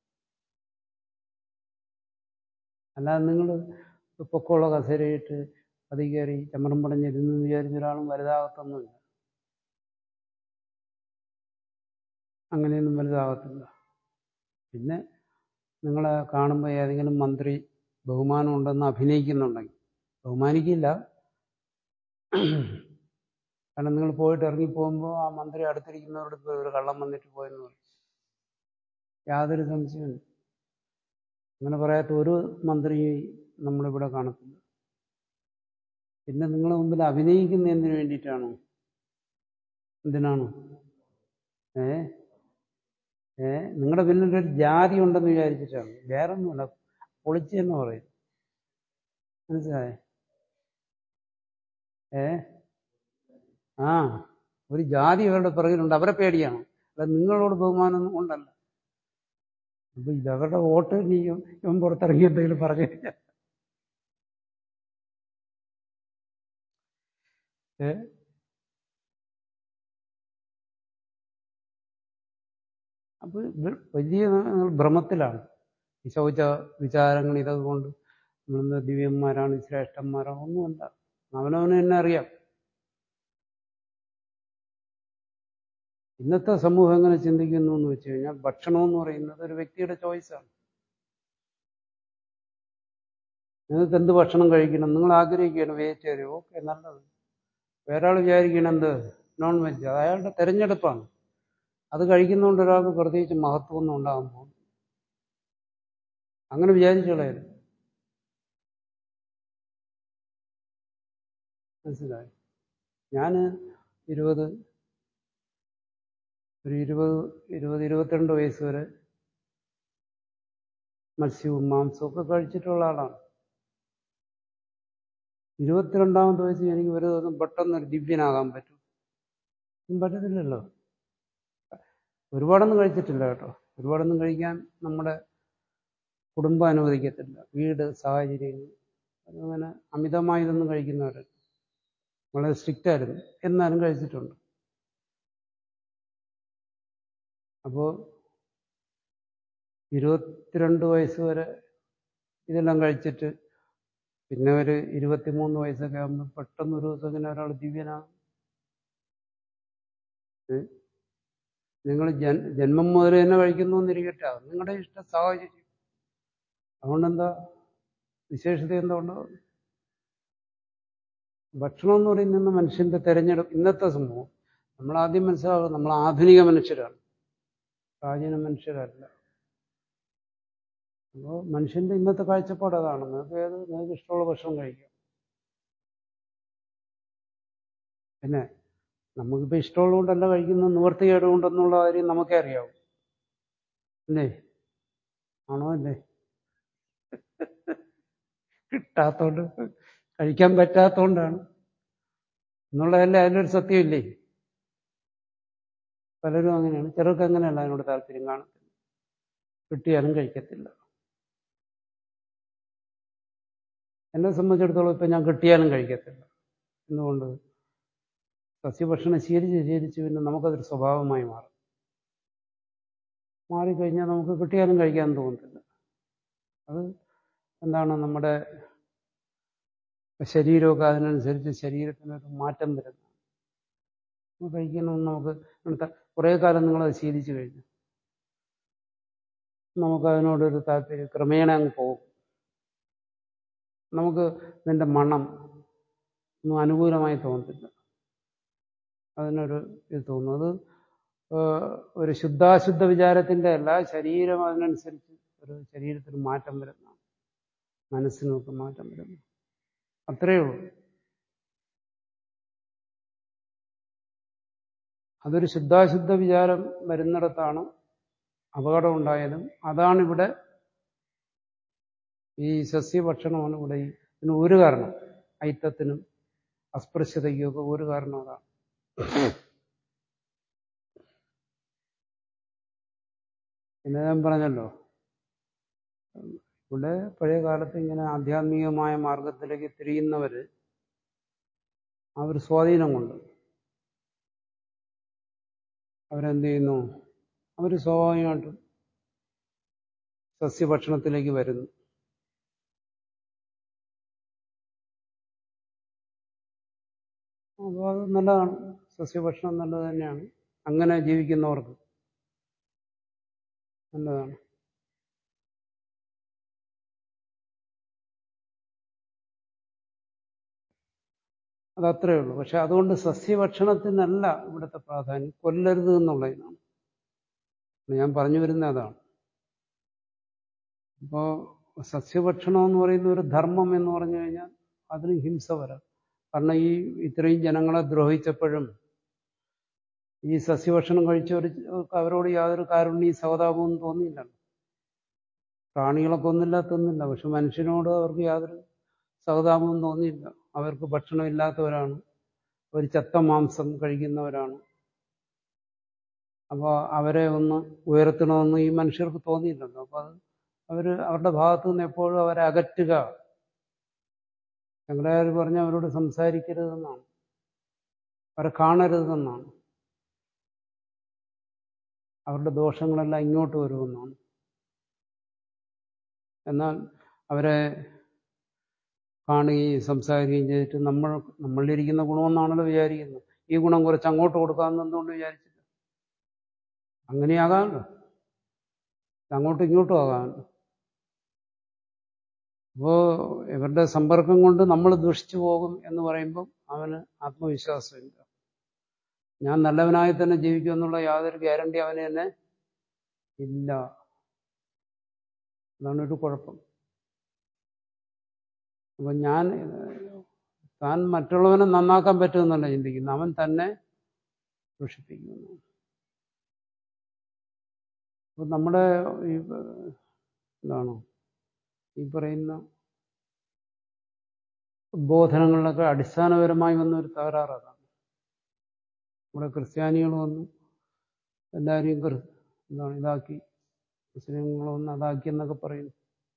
അല്ലാതെ നിങ്ങൾ പൊക്കമുള്ള കസേരയിട്ട് അതിൽ കയറി ചമ്മറം പടഞ്ഞിരുന്നു വിചാരിച്ച ഒരാളും വലുതാകത്തൊന്നുമില്ല അങ്ങനെയൊന്നും വലുതാകത്തില്ല പിന്നെ നിങ്ങളെ കാണുമ്പോൾ ഏതെങ്കിലും മന്ത്രി ബഹുമാനം ഉണ്ടെന്ന് അഭിനയിക്കുന്നുണ്ടെങ്കിൽ ബഹുമാനിക്കില്ല കാരണം നിങ്ങൾ പോയിട്ട് ഇറങ്ങിപ്പോകുമ്പോൾ ആ മന്ത്രി അടുത്തിരിക്കുന്നവരോട് പോയി ഒരു കള്ളം വന്നിട്ട് പോയെന്ന് പറയും യാതൊരു സംശയമില്ല അങ്ങനെ പറയാത്ത ഒരു മന്ത്രി നമ്മളിവിടെ കാണത്തില്ല പിന്നെ നിങ്ങളുടെ മുമ്പിൽ അഭിനയിക്കുന്ന എന്തിനു വേണ്ടിയിട്ടാണ് എന്തിനാണ് ഏ ഏ നിങ്ങളുടെ പിന്നിൽ ഒരു ജാതി ഉണ്ടെന്ന് വിചാരിച്ചിട്ടാണ് വേറെ ഒന്നുമല്ല പൊളിച്ച് എന്ന് പറയും മനസ്സിലായേ ഏ ആ ഒരു ജാതി അവരുടെ പിറകിലുണ്ട് അവരെ പേടിയാണ് അല്ല നിങ്ങളോട് ബഹുമാനം കൊണ്ടല്ല അപ്പൊ ഇതവരുടെ വോട്ട് നീ ഇവൻ പുറത്തിറങ്ങി എന്തെങ്കിലും പറഞ്ഞു കഴിഞ്ഞാൽ ഏ അപ്പൊ ഇത് വലിയ ഭ്രമത്തിലാണ് ഈ ശൗച വിചാരങ്ങൾ ഇതൊക്കെ കൊണ്ട് നമ്മളെന്താ ദിവ്യന്മാരാണ് ശ്രേഷ്ഠന്മാരാണ് ഒന്നുമല്ല അവനവന് തന്നെ അറിയാം ഇന്നത്തെ സമൂഹം എങ്ങനെ ചിന്തിക്കുന്നു എന്ന് വെച്ച് കഴിഞ്ഞാൽ ഭക്ഷണം എന്ന് പറയുന്നത് ഒരു വ്യക്തിയുടെ ചോയ്സാണ് നിങ്ങൾക്ക് എന്ത് ഭക്ഷണം കഴിക്കണം നിങ്ങൾ ആഗ്രഹിക്കുകയാണ് വെജിറ്റേറിയൻ ഓക്കെ നല്ലത് വേറെ ആൾ വിചാരിക്കണം എന്ത് നോൺ വെജ് അത് അയാളുടെ തെരഞ്ഞെടുപ്പാണ് അത് കഴിക്കുന്നതുകൊണ്ട് ഒരാൾക്ക് പ്രത്യേകിച്ച് മഹത്വമൊന്നും ഉണ്ടാകാൻ പോകും അങ്ങനെ വിചാരിച്ചു കളയരുത് മനസ്സിലായി ഞാൻ ഇരുപത് ഒരു ഇരുപത് ഇരുപത് ഇരുപത്തിരണ്ട് വയസ്സ് വരെ മത്സ്യവും മാംസവും ഒക്കെ കഴിച്ചിട്ടുള്ള ആളാണ് ഇരുപത്തിരണ്ടാമത്തെ വയസ്സിൽ എനിക്ക് ഒരു ദിവസം പെട്ടെന്ന് ഒരു ദിവ്യനാകാൻ പറ്റും ഒന്നും പറ്റത്തില്ലല്ലോ ഒരുപാടൊന്നും കഴിച്ചിട്ടില്ല കേട്ടോ ഒരുപാടൊന്നും കഴിക്കാൻ നമ്മുടെ കുടുംബം അനുവദിക്കത്തില്ല വീട് സാഹചര്യങ്ങൾ അങ്ങനെ അമിതമായി ഇതൊന്നും കഴിക്കുന്നവരല്ല വളരെ സ്ട്രിക്റ്റ് ആയിരുന്നു എന്നാലും കഴിച്ചിട്ടുണ്ട് അപ്പോൾ ഇരുപത്തിരണ്ട് വയസ്സ് വരെ ഇതെല്ലാം കഴിച്ചിട്ട് പിന്നെ ഒരു ഇരുപത്തിമൂന്ന് വയസ്സൊക്കെ ആകുമ്പോൾ പെട്ടെന്ന് ഒരു ദിവസം ഇങ്ങനെ ഒരാൾ ദിവ്യനാകും നിങ്ങൾ ജൻ ജന്മം മുതൽ തന്നെ കഴിക്കുന്നു എന്നിരിക്കട്ടെ അത് നിങ്ങളുടെ ഇഷ്ട സാഹചര്യം അതുകൊണ്ടെന്താ വിശേഷത എന്തുകൊണ്ടാവും ഭക്ഷണം എന്ന് പറയുന്നത് മനുഷ്യന്റെ തെരഞ്ഞെടുപ്പ് ഇന്നത്തെ സമൂഹം നമ്മൾ ആദ്യം മനസ്സിലാക്കുക നമ്മൾ ആധുനിക മനുഷ്യരാണ് പ്രാചീന മനുഷ്യരല്ല അപ്പോൾ മനുഷ്യന്റെ ഇന്നത്തെ കാഴ്ചപ്പാട് അതാണ് നിങ്ങൾക്ക് ഏത് നിങ്ങൾക്ക് ഇഷ്ടമുള്ള ഭക്ഷണം കഴിക്കാം പിന്നെ നമുക്കിപ്പോൾ ഇഷ്ടമുള്ളതുകൊണ്ടല്ല കഴിക്കുന്നത് നിവർത്തികേട് കൊണ്ടെന്നുള്ള കാര്യം നമുക്കേ അറിയാവൂ അല്ലേ ആണോ അല്ലേ കിട്ടാത്തോണ്ട് കഴിക്കാൻ പറ്റാത്തോണ്ടാണ് എന്നുള്ളതല്ലേ അതിലൊരു സത്യമില്ലേ പലരും അങ്ങനെയാണ് ചിലർക്ക് അങ്ങനെയല്ല അതിനോട് താല്പര്യം കാണത്തില്ല കിട്ടിയാലും കഴിക്കത്തില്ല എന്നെ സംബന്ധിച്ചിടത്തോളം ഇപ്പം ഞാൻ കിട്ടിയാലും കഴിക്കത്തില്ല എന്തുകൊണ്ട് സസ്യഭക്ഷണം ശീലിച്ച് ശീലിച്ച് പിന്നെ നമുക്കതൊരു സ്വഭാവമായി മാറും മാറിക്കഴിഞ്ഞാൽ നമുക്ക് കിട്ടിയാലും കഴിക്കാൻ തോന്നത്തില്ല അത് എന്താണ് നമ്മുടെ ശരീരമൊക്കെ അതിനനുസരിച്ച് ശരീരത്തിനൊരു മാറ്റം വരുന്നു കഴിക്കണമെന്ന് നമുക്ക് അടുത്ത കുറേ കാലം നിങ്ങളത് ശീലിച്ചു കഴിഞ്ഞു നമുക്ക് അതിനോടൊരു താല്പര്യം ക്രമേണ അങ്ങ് പോകും നമുക്ക് ഇതിൻ്റെ മണം ഒന്നും അനുകൂലമായി തോന്നത്തില്ല അതിനൊരു ഇത് തോന്നും അത് ഒരു ശുദ്ധാശുദ്ധ വിചാരത്തിൻ്റെ അല്ല ശരീരം അതിനനുസരിച്ച് ഒരു ശരീരത്തിന് മാറ്റം വരുന്നതാണ് മനസ്സിനൊക്കെ മാറ്റം വരുന്നു അത്രയേ ഉള്ളൂ അതൊരു ശുദ്ധാശുദ്ധ വിചാരം വരുന്നിടത്താണ് അപകടം ഉണ്ടായതും അതാണിവിടെ ഈ സസ്യഭക്ഷണമാണ് ഇവിടെ ഈ ഇതിന് ഒരു കാരണം ഐത്തത്തിനും അസ്പൃശ്യതയ്ക്കും ഒക്കെ ഒരു കാരണം അതാണ് പിന്നെ ഞാൻ പറഞ്ഞല്ലോ ഇവിടെ പഴയ കാലത്ത് ഇങ്ങനെ ആധ്യാത്മികമായ മാർഗത്തിലേക്ക് തിരിയുന്നവര് ആ ഒരു സ്വാധീനം കൊണ്ട് അവരെന്ത് ചെയ്യുന്നു അവർ സ്വാഭാവികമായിട്ടും സസ്യഭക്ഷണത്തിലേക്ക് വരുന്നു അപ്പോൾ അത് നല്ലതാണ് സസ്യഭക്ഷണം നല്ലത് തന്നെയാണ് അങ്ങനെ ജീവിക്കുന്നവർക്ക് നല്ലതാണ് അതത്രേ ഉള്ളൂ പക്ഷെ അതുകൊണ്ട് സസ്യഭക്ഷണത്തിനല്ല ഇവിടുത്തെ പ്രാധാന്യം കൊല്ലരുത് എന്നുള്ളതിനാണ് ഞാൻ പറഞ്ഞു വരുന്ന അതാണ് അപ്പോൾ സസ്യഭക്ഷണം എന്ന് പറയുന്ന ഒരു ധർമ്മം എന്ന് പറഞ്ഞു കഴിഞ്ഞാൽ അതിന് ഹിംസ വരാം കാരണം ഈ ഇത്രയും ജനങ്ങളെ ദ്രോഹിച്ചപ്പോഴും ഈ സസ്യഭക്ഷണം കഴിച്ചവർ അവരോട് യാതൊരു കാരുണ്യ സഹതാപവും തോന്നിയില്ല പ്രാണികളെ കൊന്നില്ല തിന്നില്ല പക്ഷെ മനുഷ്യനോട് അവർക്ക് യാതൊരു സഹതാപവും തോന്നിയില്ല അവർക്ക് ഭക്ഷണം ഇല്ലാത്തവരാണ് ഒരു ചത്ത മാംസം കഴിക്കുന്നവരാണ് അപ്പോൾ അവരെ ഒന്ന് ഉയർത്തണമെന്ന് ഈ മനുഷ്യർക്ക് തോന്നിയില്ലല്ലോ അപ്പോൾ അത് അവർ അവരുടെ ഭാഗത്തു നിന്ന് എപ്പോഴും അവരെ അകറ്റുക ശങ്കരാചാര്യ പറഞ്ഞ അവരോട് സംസാരിക്കരുതെന്നാണ് അവരെ കാണരുതെന്നാണ് അവരുടെ ദോഷങ്ങളെല്ലാം ഇങ്ങോട്ട് വരുമെന്നാണ് എന്നാൽ അവരെ കാണുകയും സംസാരിക്കുകയും ചെയ്തിട്ട് നമ്മൾ നമ്മളിലിരിക്കുന്ന ഗുണമെന്നാണല്ലോ വിചാരിക്കുന്നത് ഈ ഗുണം കുറച്ച് അങ്ങോട്ട് കൊടുക്കാമെന്ന് എന്തുകൊണ്ട് വിചാരിച്ചില്ല അങ്ങനെയാകാമല്ലോ അങ്ങോട്ടും ഇങ്ങോട്ടും ആകാമല്ലോ അപ്പോ ഇവരുടെ സമ്പർക്കം കൊണ്ട് നമ്മൾ ദുഷിച്ചു പോകും എന്ന് പറയുമ്പം അവന് ആത്മവിശ്വാസമില്ല ഞാൻ നല്ലവനായി തന്നെ ജീവിക്കും എന്നുള്ള യാതൊരു ഗ്യാരണ്ടി അവന് തന്നെ ഇല്ല അതാണ് ഒരു കുഴപ്പം അപ്പൊ ഞാൻ താൻ മറ്റുള്ളവനെ നന്നാക്കാൻ പറ്റുമെന്നല്ല ചിന്തിക്കുന്നു അവൻ തന്നെ ദുഷിപ്പിക്കുന്നു അപ്പൊ നമ്മുടെ ഈ എന്താണ് ഈ പറയുന്ന ഉദ്ബോധനങ്ങളിലൊക്കെ അടിസ്ഥാനപരമായി വന്ന ഒരു തകരാറ് അതാണ് നമ്മുടെ ക്രിസ്ത്യാനികൾ വന്നു എല്ലാവരെയും ക്രി എന്താണ് ഇതാക്കി മുസ്ലിങ്ങൾ വന്ന് അതാക്കി എന്നൊക്കെ പറയുന്നു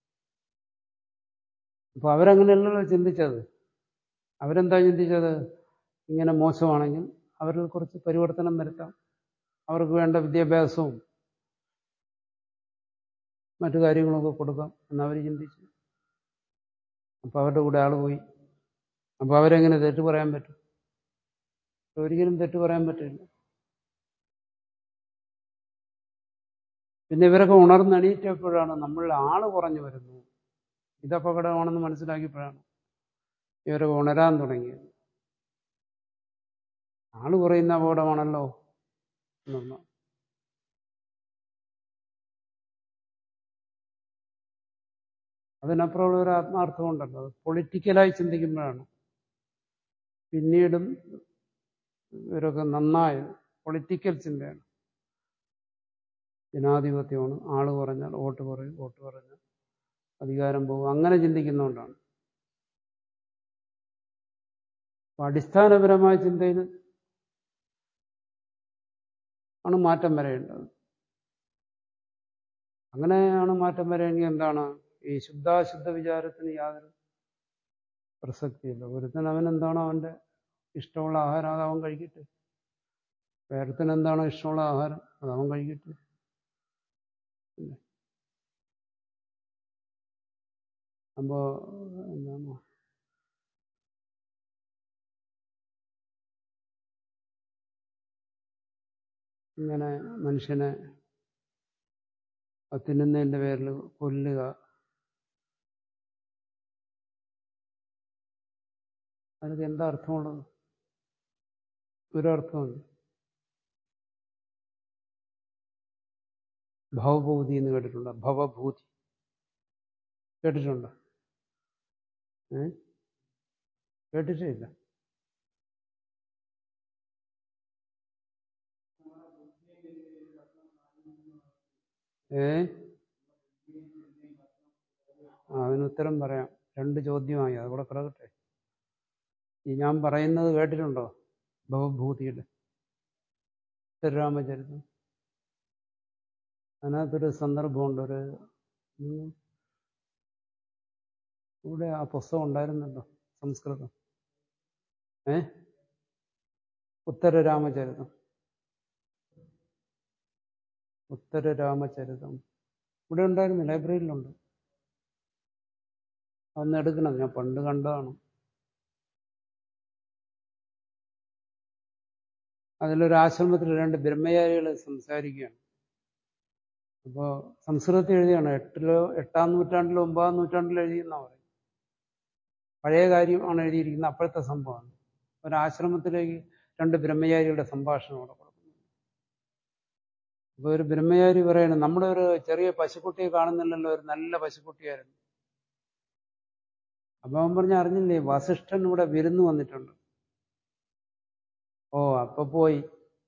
അപ്പൊ അവരങ്ങനെയല്ലല്ലോ ചിന്തിച്ചത് അവരെന്താ ചിന്തിച്ചത് ഇങ്ങനെ മോശമാണെങ്കിൽ അവരിൽ കുറച്ച് പരിവർത്തനം വരുത്താം അവർക്ക് വേണ്ട വിദ്യാഭ്യാസവും മറ്റു കാര്യങ്ങളൊക്കെ കൊടുക്കാം എന്നവർ ചിന്തിച്ചു അപ്പൊ അവരുടെ കൂടെ ആൾ പോയി അപ്പൊ അവരെങ്ങനെ തെറ്റ് പറയാൻ പറ്റും ഒരിക്കലും തെറ്റ് പറയാൻ പറ്റില്ല പിന്നെ ഇവരൊക്കെ ഉണർന്നെണീറ്റപ്പോഴാണ് നമ്മൾ ആള് കുറഞ്ഞു വരുന്നു ഇത് അപകടമാണെന്ന് മനസ്സിലാക്കിയപ്പോഴാണ് ഇവരൊക്കെ ഉണരാൻ തുടങ്ങിയത് ആള് കുറയുന്ന അപകടമാണല്ലോ എന്നുള്ള അതിനപ്പുറമുള്ള ഒരു ആത്മാർത്ഥമുണ്ടല്ലോ അത് പൊളിറ്റിക്കലായി ചിന്തിക്കുമ്പോഴാണ് പിന്നീടും ഇവരൊക്കെ നന്നായത് പൊളിറ്റിക്കൽ ചിന്തയാണ് ജനാധിപത്യമാണ് ആള് കുറഞ്ഞാൽ വോട്ട് കുറയും വോട്ട് കുറഞ്ഞാൽ അധികാരം പോകും അങ്ങനെ ചിന്തിക്കുന്നതുകൊണ്ടാണ് അപ്പൊ അടിസ്ഥാനപരമായ ചിന്തയിൽ ആണ് മാറ്റം വരേണ്ടത് അങ്ങനെയാണ് മാറ്റം വരണമെങ്കിൽ എന്താണ് ഈ ശുദ്ധാശുദ്ധ വിചാരത്തിന് യാതൊരു പ്രസക്തിയില്ല ഒരുത്തൻ അവൻ എന്താണോ അവന്റെ ഇഷ്ടമുള്ള ആഹാരം അത് അവൻ കഴിക്കട്ടെ വേറത്തിന് എന്താണോ ഇഷ്ടമുള്ള ആഹാരം അത് അവൻ കഴിക്കട്ടെ അപ്പോ എന്താണ് ഇങ്ങനെ മനുഷ്യനെ തിന്നുന്നതിന്റെ പേരിൽ കൊല്ലുക അതിനൊക്കെ എന്താ അർത്ഥമുള്ളത് ഒരർത്ഥമില്ല ഭവഭൂതി എന്ന് കേട്ടിട്ടുണ്ടോ ഭവഭൂതി കേട്ടിട്ടുണ്ടോ ഏ കേട്ടിട്ടേ ഇല്ല ഏ ആ അതിന് ഉത്തരം പറയാം രണ്ട് ചോദ്യമായി അതുകൂടെ കിടക്കട്ടെ ഈ ഞാൻ പറയുന്നത് കേട്ടിട്ടുണ്ടോ ഭവഭൂതിയുടെ ശ്രീരാമചരിതം അതിനകത്തൊരു സന്ദർഭമുണ്ട് ഒരു ഉം, ഇവിടെ ആ പുസ്തകം ഉണ്ടായിരുന്നല്ലോ സംസ്കൃതം ഏ ഉത്തരരാമചരിതം ഉത്തരരാമചരിതം ഇവിടെ ഉണ്ടായിരുന്നു ലൈബ്രറിയിലുണ്ട് അതൊന്ന് എടുക്കണം ഞാൻ പണ്ട് കണ്ടതാണ് അതിലൊരു ആശ്രമത്തിൽ രണ്ട് ബ്രഹ്മചാരികൾ സംസാരിക്കുകയാണ് അപ്പോൾ സംസ്കൃതത്തിൽ എഴുതിയാണ് എട്ടിലോ എട്ടാം നൂറ്റാണ്ടിലോ ഒമ്പതാം നൂറ്റാണ്ടിലോ എഴുതിയെന്നാ പറയും പഴയ കാര്യമാണ് എഴുതിയിരിക്കുന്നത് അപ്പോഴത്തെ സംഭവമാണ് ഒരു ആശ്രമത്തിലേക്ക് രണ്ട് ബ്രഹ്മചാരികളുടെ സംഭാഷണം അവിടെ കൊടുക്കുന്നു അപ്പോൾ ഒരു ബ്രഹ്മചാരി പറയാണ് നമ്മുടെ ഒരു ചെറിയ പശുക്കുട്ടിയെ കാണുന്നില്ലല്ലോ ഒരു നല്ല പശുക്കുട്ടിയായിരുന്നു അപ്പൊ അവൻ പറഞ്ഞ അറിഞ്ഞില്ലേ വസിഷ്ഠൻ ഇവിടെ വിരുന്ന് വന്നിട്ടുണ്ട് ഓ അപ്പൊ പോയി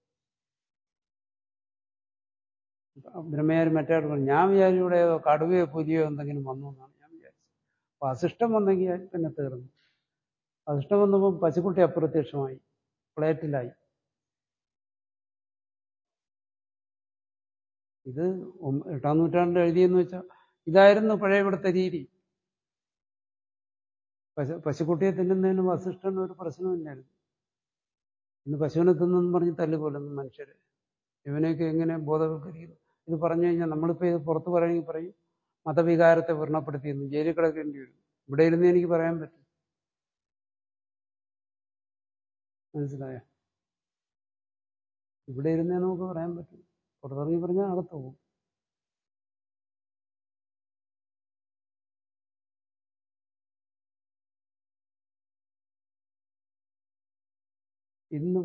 ബ്രഹ്മചാരി മറ്റേ പറഞ്ഞു ഞാൻ വിചാരിച്ചു ഇവിടെ ഏതോ കടുവയോ പുലിയോ എന്തെങ്കിലും വന്നു എന്നാണ് ഞാൻ വിചാരിച്ചത് വസിഷ്ഠൻ വന്നെങ്കിൽ പിന്നെ തീർന്നു വസിഷ്ഠൻ വന്നപ്പോൾ പശുക്കുട്ടി അപ്രത്യക്ഷമായി പ്ലേറ്റിലായി ഇത് ഒം- എട്ടാം നൂറ്റാണ്ടിൽ എഴുതിയെന്ന് വെച്ചാൽ ഇതായിരുന്നു പഴയ ഇവിടുത്തെ രീതി പശു പശുക്കുട്ടിയെ തിന്നുന്നതിന് വസിഷ്ഠന് ഒരു പ്രശ്നമില്ലായിരുന്നു ഇന്ന് പശുവിനെ തിന്നെന്ന് പറഞ്ഞ് തല്ലുകൊല്ലുന്നു മനുഷ്യര് ഇവനെയൊക്കെ എങ്ങനെ ബോധവൽക്കരിക്കുന്നു ഇത് പറഞ്ഞു കഴിഞ്ഞാൽ നമ്മളിപ്പോൾ ഇത് പുറത്ത് പറയണമെങ്കിൽ പറയും മതവികാരത്തെ വ്രണപ്പെടുത്തിയെന്ന് ജയിലിൽ കിടക്കേണ്ടി വരും ഇവിടെ ഇരുന്ന് എനിക്ക് പറയാൻ പറ്റും മനസ്സിലായോ ഇവിടെ ഇരുന്നേ നമുക്ക് പറയാൻ പറ്റും പുറത്തിറങ്ങി പറഞ്ഞാൽ അകത്ത് പോകും ഇന്നും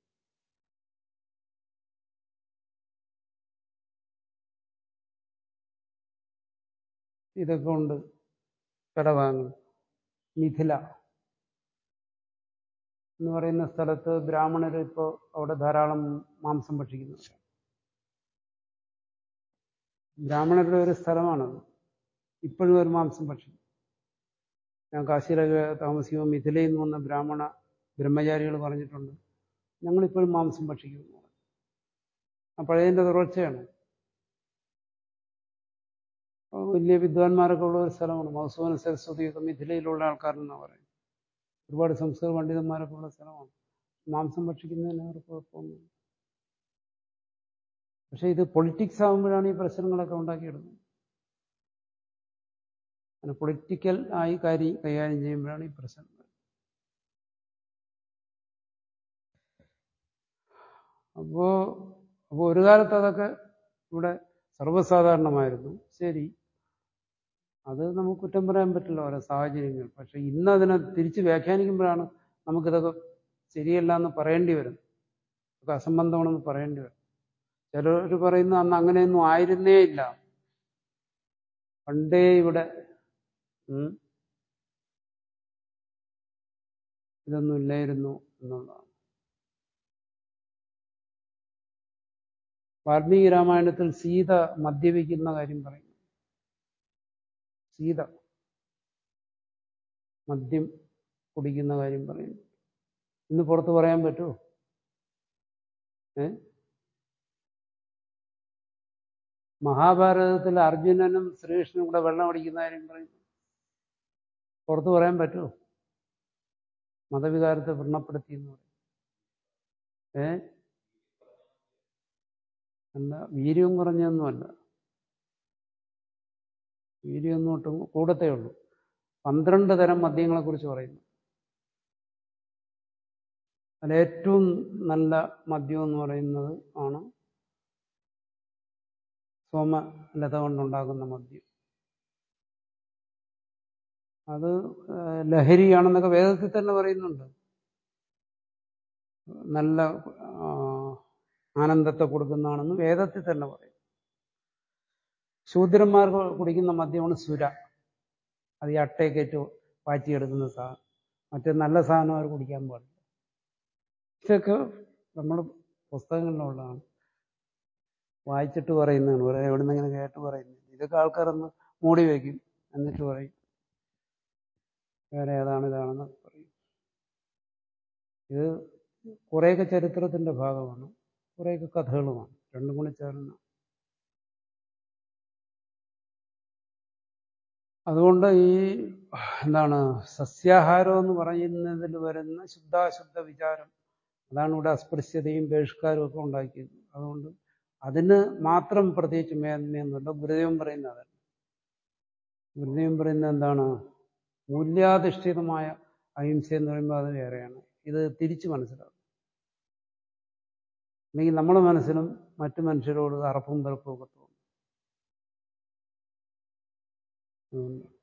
ഇതൊക്കെ ഉണ്ട് പല ഭാഗങ്ങൾ മിഥില എന്ന് പറയുന്ന സ്ഥലത്ത് ബ്രാഹ്മണർ ഇപ്പോൾ അവിടെ ധാരാളം മാംസം ഭക്ഷിക്കുന്നുണ്ട് ബ്രാഹ്മണരുടെ ഒരു സ്ഥലമാണത് ഇപ്പോഴും ഒരു മാംസം ഭക്ഷിക്കും ഞാൻ കാശിയിലൊക്കെ താമസിക്കുമ്പോൾ മിഥിലയിൽ നിന്ന് വന്ന ബ്രാഹ്മണ ബ്രഹ്മചാരികൾ പറഞ്ഞിട്ടുണ്ട് ഞങ്ങളിപ്പോഴും മാംസം ഭക്ഷിക്കുന്നു ആ പഴയതിൻ്റെ തുടർച്ചയാണ് വലിയ വിദ്വാൻമാരൊക്കെ ഉള്ള ഒരു സ്ഥലമാണ് മധുസൂദന സരസ്വതിയൊക്കെ മിഥിലയിലുള്ള ആൾക്കാരെന്നാണ് പറയുന്നത് ഒരുപാട് സംസ്കൃത പണ്ഡിതന്മാരൊക്കെ ഉള്ള സ്ഥലമാണ് മാംസം ഭക്ഷിക്കുന്നതിന് ഒരു കുഴപ്പമൊന്നുമില്ല പക്ഷെ ഇത് പൊളിറ്റിക്സ് ആകുമ്പോഴാണ് ഈ പ്രശ്നങ്ങളൊക്കെ ഉണ്ടാക്കിയെടുക്കുന്നത് അങ്ങനെ പൊളിറ്റിക്കൽ ആയി കാര്യം കൈകാര്യം ചെയ്യുമ്പോഴാണ് ഈ പ്രശ്നം അപ്പോ അപ്പോൾ ഒരു കാലത്ത് അതൊക്കെ ഇവിടെ സർവ്വസാധാരണമായിരുന്നു ശരി അത് നമുക്ക് കുറ്റം പറയാൻ പറ്റില്ല ഓരോ സാഹചര്യങ്ങൾ പക്ഷെ ഇന്ന് അതിനെ തിരിച്ച് വ്യാഖ്യാനിക്കുമ്പോഴാണ് നമുക്കിതൊക്കെ ശരിയല്ല എന്ന് പറയേണ്ടി വരുന്നത് ഇതൊക്കെ അസംബന്ധമാണെന്ന് പറയേണ്ടി വരും ചിലർ പറയുന്ന അന്ന് അങ്ങനെയൊന്നും ആയിരുന്നേ ഇല്ല പണ്ടേ ഇവിടെ ഇതൊന്നും ഇല്ലായിരുന്നു എന്നുള്ളതാണ് വാൽമീകി രാമായണത്തിൽ സീത മദ്യപിക്കുന്ന കാര്യം പറയുന്നു സീത മദ്യം കുടിക്കുന്ന കാര്യം പറയുന്നു ഇന്ന് പുറത്ത് പറയാൻ പറ്റുമോ ഏ മഹാഭാരതത്തിൽ അർജുനനും ശ്രീകൃഷ്ണനും കൂടെ വെള്ളം അടിക്കുന്ന കാര്യം പറയുന്നു പുറത്ത് പറയാൻ പറ്റുമോ മതവികാരത്തെ വ്രണപ്പെടുത്തി എന്ന് പറയും ഏ അല്ല വീര്യം കുറഞ്ഞൊന്നുമല്ല വീര്യമൊന്നും ഒട്ടും കൂടത്തേ ഉള്ളൂ പന്ത്രണ്ട് തരം മദ്യങ്ങളെക്കുറിച്ച് പറയുന്നു അതിൽ ഏറ്റവും നല്ല മദ്യം എന്ന് പറയുന്നത് ആണ് സോമലത കൊണ്ടുണ്ടാക്കുന്ന മദ്യം അത് ലഹരിയാണെന്നൊക്കെ വേദത്തിൽ തന്നെ പറയുന്നുണ്ട് നല്ല ആനന്ദത്തെ കൊടുക്കുന്നതാണെന്ന് വേദത്തിൽ തന്നെ പറയും ശൂദ്രന്മാർക്ക് കുടിക്കുന്ന മദ്യമാണ് സുര അത് ഈ അട്ടയൊക്കെ പാറ്റിയെടുക്കുന്ന സാധനം മറ്റേ നല്ല സാധനം അവർ കുടിക്കാൻ പാടില്ല ഇതൊക്കെ നമ്മൾ പുസ്തകങ്ങളിലുള്ളതാണ് വായിച്ചിട്ട് പറയുന്നതാണ് വേറെ എവിടെ നിന്ന് ഇങ്ങനെ കേട്ട് പറയുന്നത് ഇതൊക്കെ ആൾക്കാരൊന്ന് മൂടി വയ്ക്കും എന്നിട്ട് പറയും വേറെ ഏതാണ് ഇതാണെന്ന് പറയും ഇത് കുറേയൊക്കെ ചരിത്രത്തിന്റെ ഭാഗമാണ് കുറേയൊക്കെ കഥകളുമാണ് രണ്ടും കൂടി ചേർന്ന അതുകൊണ്ട് ഈ എന്താണ് സസ്യാഹാരം എന്ന് പറയുന്നതിൽ വരുന്ന ശുദ്ധാശുദ്ധ വിചാരം അതാണ് ഇവിടെ അസ്പൃശ്യതയും ബഹിഷ്കാരവും ഒക്കെ ഉണ്ടാക്കിയത് അതുകൊണ്ട് അതിന് മാത്രം പ്രത്യേകിച്ച് മേന്മയൊന്നുമില്ല ഗുരുദേവൻ പറയുന്നത് ഗുരുദേവൻ പറയുന്നത് എന്താണ് മൂല്യാധിഷ്ഠിതമായ അഹിംസ എന്ന് പറയുമ്പോൾ അത് വേറെയാണ് ഇത് തിരിച്ചു മനസ്സിലാവും അല്ലെങ്കിൽ നമ്മുടെ മനസ്സിലും മറ്റു മനുഷ്യരോട് അറപ്പും വെറുപ്പും ഒക്കെ തോന്നും